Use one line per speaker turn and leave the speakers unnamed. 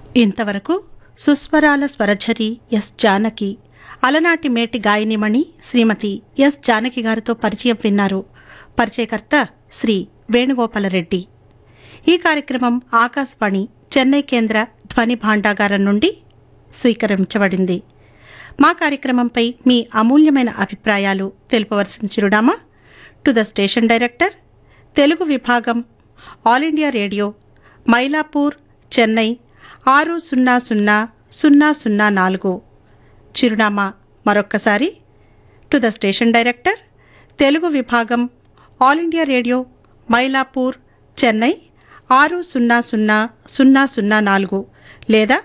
ఇంతవరకు సుస్వరాల స్వరఝరి ఎస్ జానకి అలనాటి మేటి గాయనిమణి శ్రీమతి ఎస్ జానకి గారితో పరిచయం విన్నారు పరిచయకర్త శ్రీ వేణుగోపాలరెడ్డి ఈ కార్యక్రమం ఆకాశవాణి చెన్నై కేంద్ర ధ్వని భాండాగారం నుండి స్వీకరించబడింది మా కార్యక్రమంపై మీ అమూల్యమైన అభిప్రాయాలు తెలుపవలసిన చిరునామా to the station director Telugu విభాగం All India Radio Mylapore Chennai ఆరు సున్నా సున్నా సున్నా సున్నా నాలుగు చిరునామా మరొక్కసారి to the station director Telugu విభాగం All India Radio Mylapore Chennai ఆరు సున్నా సున్నా సున్నా సున్నా నాలుగు లేదా